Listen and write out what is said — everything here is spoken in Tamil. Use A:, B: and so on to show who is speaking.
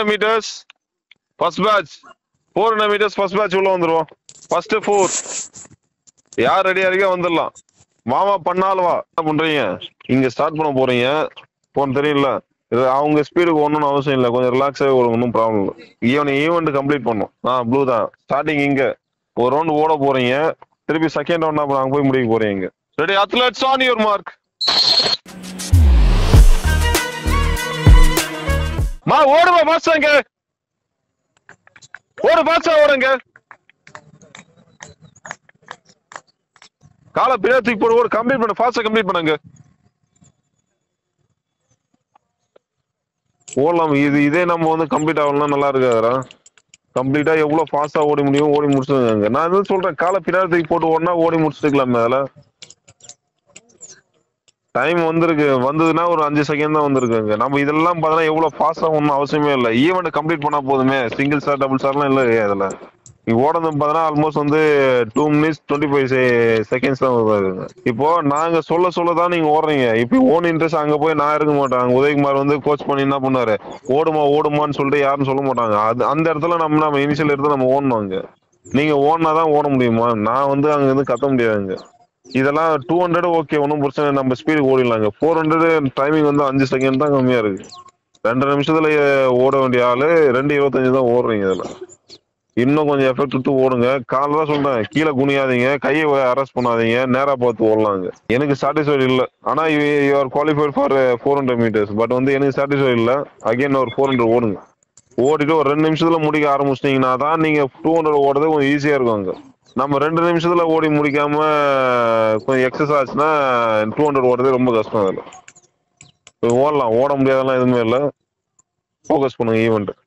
A: hundred meters first batch four hundred meters first batch உள்ள வந்துருவோம் ஃபர்ஸ்ட் ஃபோர் யார் ரெடியா இருக்கோ வந்துடலாம் மாமா பண்ணாலும் வா என்ன பண்றீங்க இங்க ஸ்டார்ட் பண்ண போறீங்க போன தெரியல இது அவங்க ஸ்பீடுக்கு ஒன்றும் அவசியம் இல்லை கொஞ்சம் ரிலாக்ஸாகவே ஒன்றும் ப்ராப்ளம் இல்லை ஈவன் ஈவெண்ட் கம்ப்ளீட் பண்ணும் ஆ ப்ளூ தான் ஸ்டார்டிங் இங்க ஒரு ரவுண்ட் ஓட போறீங்க திருப்பி செகண்ட் ரவுண்ட் அப்புறம் அங்க போய் முடிக்க போறீங்க ready athletes on your mark மா ஓடுமா பாஸ்டாங்க ஓடு பாஸ்டா ஓடுங்க காலை பின்னாடி தூக்கி போடு ஓடு கம்ப்ளீட் பண்ணு ஃபாஸ்டா கம்ப்ளீட் பண்ணுங்க ஓடலாம் இது இதே நம்ம வந்து கம்ப்ளீட் ஆகலாம் நல்லா இருக்காதுடா கம்ப்ளீட்டா எவ்வளவு ஃபாஸ்டா ஓடி முடியும் ஓடி முடிச்சுங்க நான் என்ன சொல்றேன் காலை பின்னாடி தூக்கி போட்டு ஓடினா ஓடி முடிச்சுக்கலாமே அதுல டைம் வந்திருக்கு வந்ததுன்னா ஒரு அஞ்சு செகண்ட் தான் வந்திருக்குங்க நம்ம இதெல்லாம் பார்த்தா எவ்வளவு ஃபாஸ்டா ஒன்றும் அவசியமே இல்லை ஈவெண்ட் கம்ப்ளீட் பண்ணா போதுமே சிங்கிள் ஸ்டார் டபுள் ஸ்டார்லாம் இல்லை அதுல நீ ஓடுறது பார்த்தா ஆல்மோஸ்ட் வந்து two minutes twenty five seconds தான் வருதுங்க இப்போ நாங்க சொல்ல சொல்ல தான் நீங்க ஓடுறீங்க இப்போ ஓன் இன்ட்ரெஸ்ட் அங்க போய் நான் இருக்க மாட்டாங்க உதயகுமார் வந்து கோச் பண்ணி என்ன பண்ணாரு ஓடுமா ஓடுமான்னு சொல்லிட்டு யாரும் சொல்ல மாட்டாங்க அது அந்த இடத்துல நம்ம நம்ம இனிஷியல் இடத்துல நம்ம ஓடணும் அங்க நீங்க ஓடினா தான் ஓட முடியுமா நான் வந்து அங்க இருந்து கத்த முடியாதுங்க இதெல்லாம் டூ ஹண்ட்ரட் ஓகே ஒன்றும் பிரச்சனை இல்லை, நம்ம ஸ்பீடு ஓடிடலாங்க ஃபோர் ஹண்ட்ரட் டைமிங் வந்து அஞ்சு செகண்ட் தான் கம்மியா இருக்கு ரெண்டு நிமிஷத்துல அஹ், ஓட வேண்டிய ஆளு ரெண்டு இருபத்தஞ்சு தான் ஓடுறீங்க இதுல இன்னும் கொஞ்சம் எஃபெக்ட் விட்டு ஓடுங்க காலைல தான் சொல்றேன் கீழே குனியாதீங்க கையை அரெஸ்ட் பண்ணாதீங்க நேரா பார்த்து ஓடலாங்க எனக்கு சாட்டிஸ்ஃபைட் இல்லை ஆனா you are qualified for four hundred meters but வந்து எனக்கு சாட்டிஸ்ஃபைட் இல்லை அகைன் ஒரு ஃபோர் ஹண்ட்ரட் ஓடுங்க ஓடிட்டு ஒரு ரெண்டு நிமிஷத்துல முடிக்க ஆரம்பிச்சிட்டீங்கன்னா தான் நீங்க டூ ஹண்ட்ரட் ஓடுறது கொஞ்சம் ஈஸியா இருக்கும் அங்க நம்ம ரெண்டு நிமிஷத்துல ஓடி முடிக்காம கொஞ்சம் எக்ஸஸ் ஆச்சுன்னா டூ ஹண்ட்ரட் ஓடுறது ரொம்ப கஷ்டம் அதில் ஓடலாம் ஓட முடியாதெல்லாம் எதுவுமே இல்லை ஃபோக்கஸ் பண்ணுங்க ஈவெண்ட்